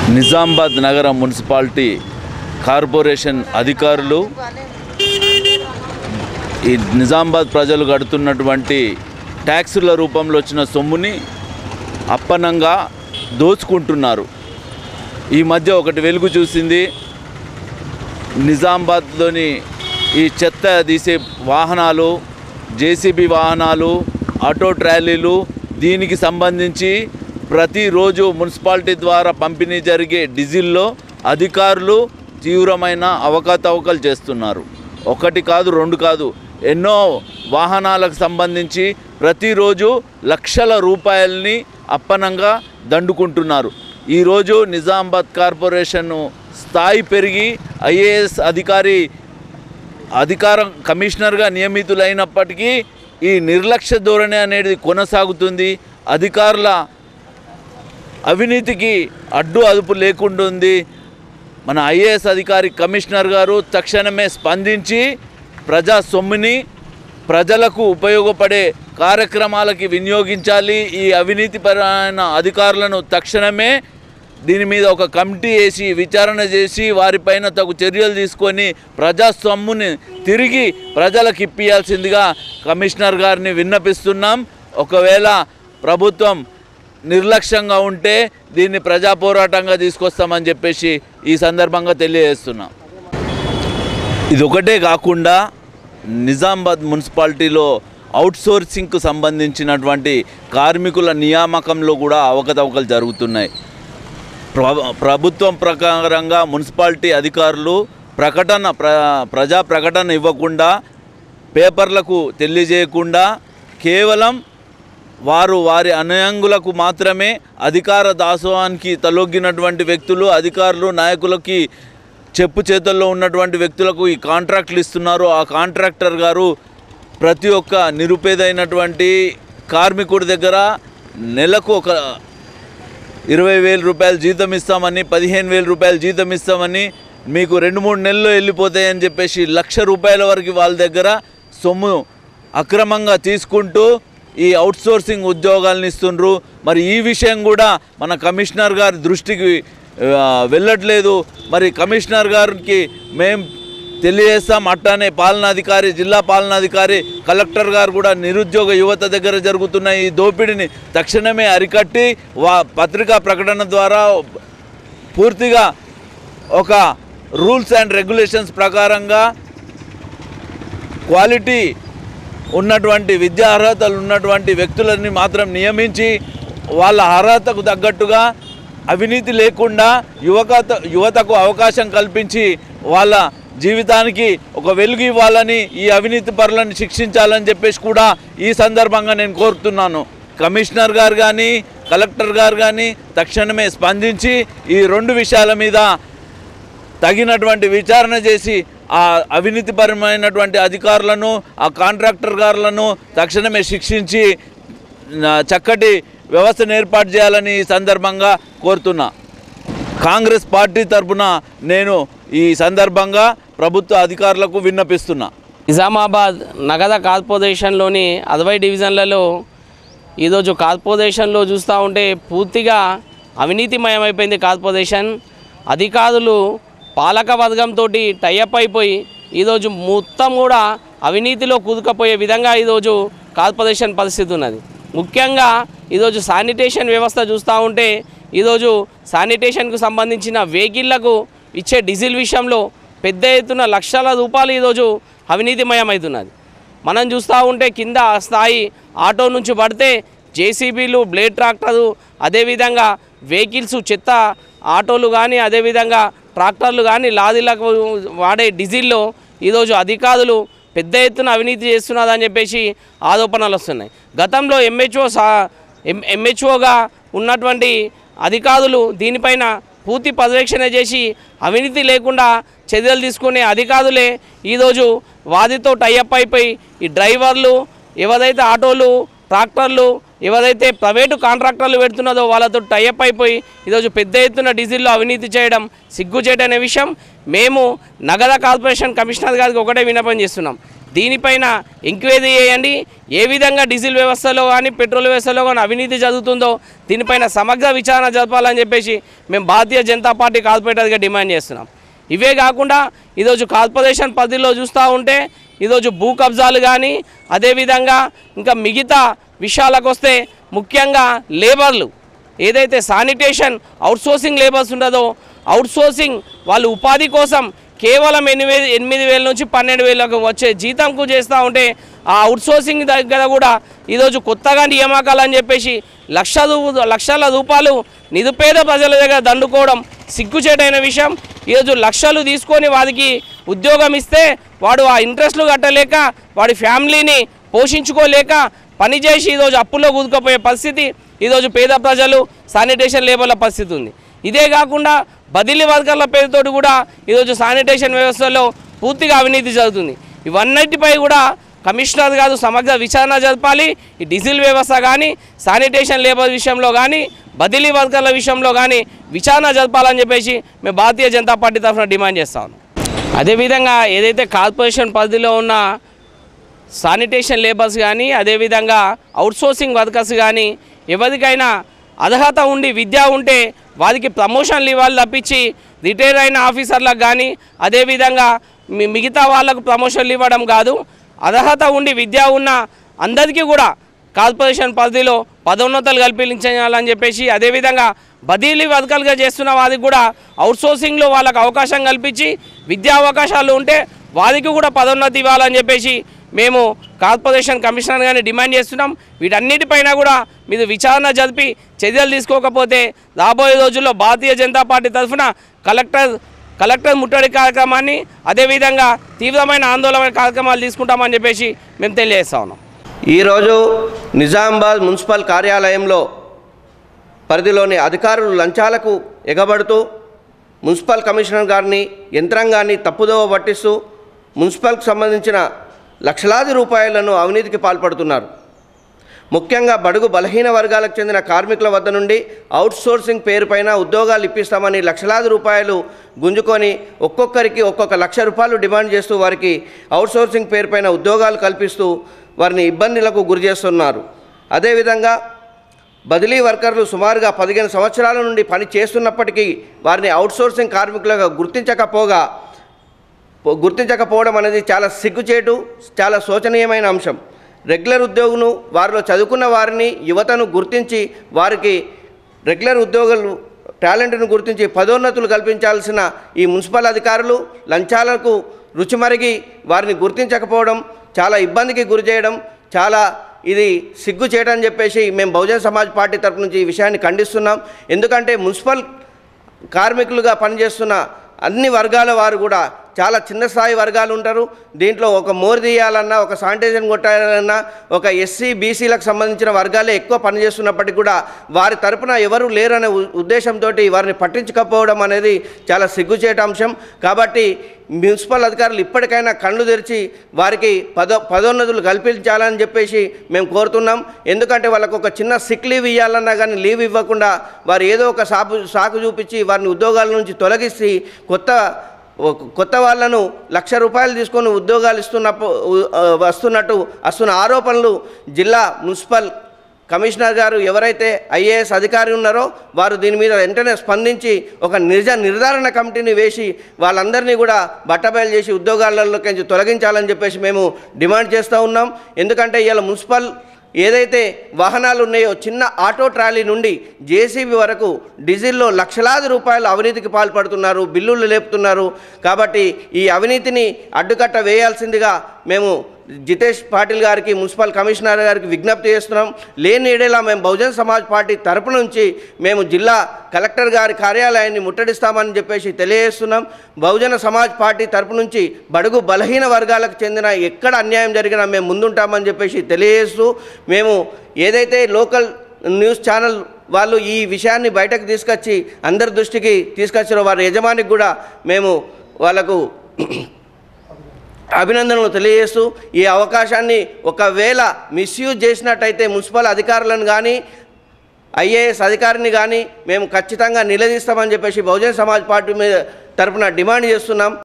నిజామాబాద్ నగర municipality corporation అధికారులు ఈ నిజామాబాద్ ప్రజలు కడుతున్నటువంటి ట్యాక్సుల రూపంలో వచ్చిన సొమ్ముని అప్పనంగా దోచుకుంటున్నారు ఈ మధ్య ఒకటి వెలుగు చూసింది నిజామాబాద్లోని ఈ చెత్త తీసే వాహనాలు జేసీబీ వాహనాలు ఆటో ట్రాలీలు దీనికి సంబంధించి ప్రతిరోజు మున్సిపాలిటీ ద్వారా పంపిణీ జరిగే డీజిల్లో అధికారులు తీవ్రమైన అవకతవకలు చేస్తున్నారు ఒకటి కాదు రెండు కాదు ఎన్నో వాహనాలకు సంబంధించి ప్రతిరోజు లక్షల రూపాయలని అప్పనంగా దండుకుంటున్నారు ఈరోజు నిజామాబాద్ కార్పొరేషన్ స్థాయి పెరిగి ఐఏఎస్ అధికారి అధికారం కమిషనర్గా నియమితులైనప్పటికీ ఈ నిర్లక్ష్య ధోరణి అనేది కొనసాగుతుంది అధికారుల అవినీతికి అడ్డు అదుపు లేకుండా ఉంది మన ఐఏఎస్ అధికారి కమిషనర్ గారు తక్షణమే స్పందించి ప్రజా సొమ్ముని ప్రజలకు ఉపయోగపడే కార్యక్రమాలకి వినియోగించాలి ఈ అవినీతిపరమైన అధికారులను తక్షణమే దీని మీద ఒక కమిటీ వేసి విచారణ చేసి వారిపైన తగు చర్యలు తీసుకొని ప్రజా సొమ్ముని తిరిగి ప్రజలకు ఇప్పియాల్సిందిగా కమిషనర్ గారిని విన్నపిస్తున్నాం ఒకవేళ ప్రభుత్వం నిర్లక్ష్యంగా ఉంటే దీన్ని ప్రజా పోరాటంగా తీసుకొస్తామని చెప్పేసి ఈ సందర్భంగా తెలియజేస్తున్నాం ఇది ఒకటే కాకుండా నిజామాబాద్ మున్సిపాలిటీలో అవుట్సోర్సింగ్కు సంబంధించినటువంటి కార్మికుల నియామకంలో కూడా అవకతవకలు జరుగుతున్నాయి ప్ర- ప్రభుత్వం ప్రకారంగా మున్సిపాలిటీ అధికారులు ప్రకటన ప్ర ప్రజా ప్రకటన ఇవ్వకుండా పేపర్లకు తెలియజేయకుండా కేవలం వారు వారి అనయాంగులకు మాత్రమే అధికార దాసోహానికి తలొగ్గినటువంటి వ్యక్తులు అధికారులు నాయకులకి చెప్పు చేతుల్లో ఉన్నటువంటి వ్యక్తులకు ఈ కాంట్రాక్ట్లు ఇస్తున్నారు ఆ కాంట్రాక్టర్ గారు ప్రతి ఒక్క నిరుపేదైనటువంటి కార్మికుడి దగ్గర నెలకు ఒక ఇరవై వేల రూపాయలు జీతం ఇస్తామని పదిహేను వేల రూపాయలు జీతం ఇస్తామని మీకు రెండు మూడు నెలల్లో వెళ్ళిపోతాయని చెప్పేసి లక్ష రూపాయల వరకు వాళ్ళ దగ్గర సొమ్ము అక్రమంగా తీసుకుంటూ ఈ అవుట్సోర్సింగ్ ఉద్యోగాలను ఇస్తుండ్రు మరి ఈ విషయం కూడా మన కమిషనర్ గారి దృష్టికి ఆ, వెళ్ళట్లేదు మరి కమిషనర్ గారికి మేం తెలియజేస్తాం అట్టానే పాలనాధికారి జిల్లా పాలనాధికారి కలెక్టర్ గారు కూడా నిరుద్యోగ యువత దగ్గర జరుగుతున్న ఈ దోపిడీని తక్షణమే అరికట్టి వా పత్రికా ప్రకటన ద్వారా పూర్తిగా ఒక రూల్స్ అండ్ రెగ్యులేషన్స్ ప్రకారంగా క్వాలిటీ ఉన్నటువంటి విద్యా అర్హతలు ఉన్నటువంటి వ్యక్తులని మాత్రం నియమించి వాళ్ళ అర్హతకు తగ్గట్టుగా అవినీతి లేకుండా యువకత యువతకు అవకాశం కల్పించి వాళ్ళ జీవితానికి ఒక వెలుగు ఇవ్వాలని ఈ అవినీతి పరులను శిక్షించాలని చెప్పేసి కూడా ఈ సందర్భంగా నేను కోరుతున్నాను కమిషనర్ గారు కానీ కలెక్టర్ గారు కానీ తక్షణమే స్పందించి ఈ రెండు విషయాల మీద తగినటువంటి విచారణ చేసి ఆ అవినీతిపరమైనటువంటి అధికారులను ఆ కాంట్రాక్టర్ గారులను తక్షణమే శిక్షించి ఆ, చక్కటి వ్యవస్థను ఏర్పాటు చేయాలని ఈ సందర్భంగా కోరుతున్నా కాంగ్రెస్ పార్టీ తరఫున నేను ఈ సందర్భంగా ప్రభుత్వ అధికారులకు విన్నపిస్తున్నా నిజామాబాద్ నగద కార్పొరేషన్లోని అరవై డివిజన్లలో ఈరోజు కార్పొరేషన్లో చూస్తూ ఉంటే పూర్తిగా అవినీతిమయమైపోయింది కార్పొరేషన్ అధికారులు పాలక వర్గంతో టైఅప్ అయిపోయి ఈరోజు మొత్తం కూడా అవినీతిలో కూరుకుపోయే విధంగా ఈరోజు కార్పొరేషన్ పరిస్థితి ఉన్నది ముఖ్యంగా ఈరోజు శానిటేషన్ వ్యవస్థ చూస్తూ ఉంటే ఈరోజు శానిటేషన్కు సంబంధించిన వెహికల్లకు ఇచ్చే డీజిల్ విషయంలో పెద్ద ఎత్తున లక్షల రూపాయలు ఈరోజు అవినీతిమయమవుతున్నది మనం చూస్తూ ఉంటే కింద స్థాయి ఆటో నుంచి పడితే జేసీబీలు బ్లేడ్ ట్రాక్టరు అదేవిధంగా వెహికల్స్ చెత్త ఆటోలు కానీ అదేవిధంగా ట్రాక్టర్లు కానీ లారీలకు వాడే డీజిల్లో ఈరోజు అధికారులు పెద్ద ఎత్తున అవినీతి చేస్తున్నారని చెప్పేసి ఆరోపణలు వస్తున్నాయి గతంలో ఎంహెచ్ఓ సా ఎం ఎంహెచ్ఓగా ఉన్నటువంటి అధికారులు దీనిపైన పూర్తి పర్యవేక్షణ చేసి అవినీతి లేకుండా చర్యలు తీసుకునే అధికారులే ఈరోజు వాదితో టైఅప్ అయిపోయి ఈ డ్రైవర్లు ఎవరైతే ఆటోలు ట్రాక్టర్లు ఎవరైతే ప్రైవేటు కాంట్రాక్టర్లు పెడుతున్నదో వాళ్ళతో టైఅప్ అయిపోయి ఈరోజు పెద్ద ఎత్తున డీజిల్లో అవినీతి చేయడం సిగ్గుచేటనే విషయం మేము నగర కార్పొరేషన్ కమిషనర్ గారికి ఒకటే విన్నపం చేస్తున్నాం దీనిపైన ఎంక్వైరీ చేయండి ఏ విధంగా డీజిల్ వ్యవస్థలో కానీ పెట్రోల్ వ్యవస్థలో కానీ అవినీతి జరుగుతుందో దీనిపైన సమగ్ర విచారణ జరపాలని చెప్పేసి మేము భారతీయ జనతా పార్టీ కార్పొరేటర్గా డిమాండ్ చేస్తున్నాం ఇవే కాకుండా ఈరోజు కార్పొరేషన్ పరిధిలో చూస్తూ ఉంటే ఈరోజు భూ కబ్జాలు కానీ అదేవిధంగా ఇంకా మిగతా విషయాలకు వస్తే ముఖ్యంగా లేబర్లు ఏదైతే శానిటేషన్ అవుట్సోర్సింగ్ లేబర్స్ ఉండదో అవుట్సోర్సింగ్ వాళ్ళు ఉపాధి కోసం కేవలం ఎనిమిది ఎనిమిది వేల నుంచి పన్నెండు వేలకు వచ్చే జీతంకు చేస్తూ ఉంటే ఆ అవుట్సోర్సింగ్ దగ్గర కూడా ఈరోజు కొత్తగా నియామకాలు అని చెప్పేసి లక్ష రూ- లక్షల రూపాయలు నిరుపేద ప్రజల దగ్గర దండుకోవడం సిగ్గుచేటైన విషయం ఈరోజు లక్షలు తీసుకొని వారికి ఉద్యోగం ఇస్తే వాడు ఆ ఇంట్రెస్ట్లు కట్టలేక వాడి ఫ్యామిలీని పోషించుకోలేక పనిచేసి ఈరోజు అప్పుల్లో కూదుకుపోయే పరిస్థితి ఈరోజు పేద ప్రజలు శానిటేషన్ లేబర్ల పరిస్థితి ఉంది ఇదే కాకుండా బదిలీ వర్గాల పేరుతోటి కూడా ఈరోజు శానిటేషన్ వ్యవస్థలో పూర్తిగా అవినీతి జరుగుతుంది ఇవన్నిటిపై కూడా కమిషనర్ గారు సమగ్ర విచారణ జరపాలి ఈ డీజిల్ వ్యవస్థ కానీ శానిటేషన్ లేబర్ విషయంలో కానీ బదిలీ వర్గాల విషయంలో కానీ విచారణ జరపాలని చెప్పేసి మేము భారతీయ జనతా పార్టీ తరఫున డిమాండ్ చేస్తాం అదేవిధంగా ఏదైతే కార్పొరేషన్ పరిధిలో ఉన్న శానిటేషన్ లేబర్స్ కానీ అదేవిధంగా అవుట్సోర్సింగ్ వర్కర్స్ కానీ ఎవరికైనా అర్హత ఉండి విద్య ఉంటే వారికి ప్రమోషన్లు ఇవ్వాలి తప్పించి రిటైర్ అయిన ఆఫీసర్లకు కానీ అదేవిధంగా మి- మిగతా వాళ్ళకు ప్రమోషన్లు ఇవ్వడం కాదు అర్హత ఉండి విద్య ఉన్న అందరికీ కూడా కార్పొరేషన్ పరిధిలో పదోన్నతలు కల్పించాలని చెప్పేసి అదేవిధంగా బదిలీ వర్గాలుగా చేస్తున్న వారికి కూడా అవుట్సోర్సింగ్లో వాళ్ళకు అవకాశం కల్పించి విద్యా అవకాశాలు ఉంటే వారికి కూడా పదోన్నతి ఇవ్వాలని చెప్పేసి మేము కార్పొరేషన్ కమిషనర్ గారిని డిమాండ్ చేస్తున్నాం వీటన్నిటిపైన కూడా మీరు విచారణ జరిపి చర్యలు తీసుకోకపోతే రాబోయే రోజుల్లో భారతీయ జనతా పార్టీ తరఫున కలెక్టర్ కలెక్టర్ ముట్టడి కార్యక్రమాన్ని అదేవిధంగా తీవ్రమైన ఆందోళన కార్యక్రమాలు తీసుకుంటామని చెప్పేసి మేము తెలియజేస్తా ఉన్నాం ఈరోజు నిజామాబాద్ మున్సిపల్ కార్యాలయంలో పరిధిలోని అధికారులు లంచాలకు ఎగబడుతూ మున్సిపల్ కమిషనర్ గారిని యంత్రాంగాన్ని తప్పుదోవ పట్టిస్తూ మున్సిపల్కి సంబంధించిన లక్షలాది రూపాయలను అవినీతికి పాల్పడుతున్నారు ముఖ్యంగా బడుగు బలహీన వర్గాలకు చెందిన కార్మికుల వద్ద నుండి అవుట్సోర్సింగ్ పేరుపైన ఉద్యోగాలు ఇప్పిస్తామని లక్షలాది రూపాయలు గుంజుకొని ఒక్కొక్కరికి ఒక్కొక్క లక్ష రూపాయలు డిమాండ్ చేస్తూ వారికి అవుట్సోర్సింగ్ పేరుపైన ఉద్యోగాలు కల్పిస్తూ వారిని ఇబ్బందులకు గురి చేస్తున్నారు అదేవిధంగా బదిలీ వర్కర్లు సుమారుగా పదిహేను సంవత్సరాల నుండి పని చేస్తున్నప్పటికీ వారిని అవుట్సోర్సింగ్ కార్మికులుగా గుర్తించకపోగా పో- గుర్తించకపోవడం అనేది చాలా సిగ్గుచేటు చాలా శోచనీయమైన అంశం రెగ్యులర్ ఉద్యోగును వారిలో చదువుకున్న వారిని యువతను గుర్తించి వారికి రెగ్యులర్ ఉద్యోగులు టాలెంట్ను గుర్తించి పదోన్నతులు కల్పించాల్సిన ఈ మున్సిపల్ అధికారులు లంచాలకు రుచిమరిగి వారిని గుర్తించకపోవడం చాలా ఇబ్బందికి గురి చేయడం చాలా ఇది సిగ్గు చేయడం అని చెప్పేసి మేము బహుజన సమాజ్ పార్టీ తరపు నుంచి ఈ విషయాన్ని ఖండిస్తున్నాం ఎందుకంటే మున్సిపల్ కార్మికులుగా పనిచేస్తున్న అన్ని వర్గాల వారు కూడా చాలా చిన్న స్థాయి వర్గాలు ఉంటారు దీంట్లో ఒక మోరు తీయాలన్నా ఒక శానిటైజర్ కొట్టాలన్నా ఒక ఎస్సీ బీసీలకు సంబంధించిన వర్గాలే ఎక్కువ పనిచేస్తున్నప్పటికీ కూడా వారి తరపున ఎవరు లేరనే ఉ- ఉద్దేశంతో వారిని పట్టించకపోవడం అనేది చాలా సిగ్గుచేట అంశం కాబట్టి మున్సిపల్ అధికారులు ఇప్పటికైనా కళ్ళు తెరిచి వారికి పదో పదోన్నతులు కల్పించాలని చెప్పేసి మేము కోరుతున్నాం ఎందుకంటే వాళ్ళకు ఒక చిన్న సిక్ లీవ్ ఇవ్వాలన్నా కానీ లీవ్ ఇవ్వకుండా వారు ఏదో ఒక సాకు సాకు చూపించి వారిని ఉద్యోగాల నుంచి తొలగిసి కొత్త ఒక- కొత్త వాళ్ళను లక్ష రూపాయలు తీసుకొని ఉద్యోగాలు ఇస్తున్నప్పుడు వస్తున్నట్టు వస్తున్న ఆరోపణలు జిల్లా మున్సిపల్ కమిషనర్ గారు ఎవరైతే ఐఏఎస్ అధికారి ఉన్నారో వారు దీని మీద వెంటనే స్పందించి ఒక నిజ నిర్ధారణ కమిటీని వేసి వాళ్ళందరినీ కూడా బట్టబయలు చేసి ఉద్యోగాలలోకి తొలగించాలని చెప్పేసి మేము డిమాండ్ చేస్తూ ఉన్నాం ఎందుకంటే ఇవాళ మున్సిపల్ ఏదైతే వాహనాలు ఉన్నాయో చిన్న ఆటో ట్రాలీ నుండి జేసీబీ వరకు డీజిల్లో లక్షలాది రూపాయలు అవినీతికి పాల్పడుతున్నారు బిల్లులు లేపుతున్నారు కాబట్టి ఈ అవినీతిని అడ్డుకట్ట వేయాల్సిందిగా మేము జితేష్ పాటిల్ గారికి మున్సిపల్ కమిషనర్ గారికి విజ్ఞప్తి చేస్తున్నాం లేని ఏడేలా మేము బహుజన్ సమాజ్ పార్టీ తరపు నుంచి మేము జిల్లా కలెక్టర్ గారి కార్యాలయాన్ని ముట్టడిస్తామని చెప్పేసి తెలియజేస్తున్నాం బహుజన సమాజ్ పార్టీ తరపు నుంచి బడుగు బలహీన వర్గాలకు చెందిన ఎక్కడ అన్యాయం జరిగినా మేము ముందుంటామని చెప్పేసి తెలియజేస్తూ మేము ఏదైతే లోకల్ న్యూస్ ఛానల్ వాళ్ళు ఈ విషయాన్ని బయటకు తీసుకొచ్చి అందరి దృష్టికి తీసుకొచ్చిన వారి యజమానికి కూడా మేము వాళ్ళకు అభినందనలు తెలియజేస్తూ ఈ అవకాశాన్ని ఒకవేళ మిస్యూజ్ చేసినట్టయితే మున్సిపల్ అధికారులను కానీ ఐఏఎస్ అధికారిని కానీ మేము ఖచ్చితంగా నిలదీస్తామని చెప్పేసి బహుజన సమాజ్ పార్టీ మీద తరపున డిమాండ్ చేస్తున్నాం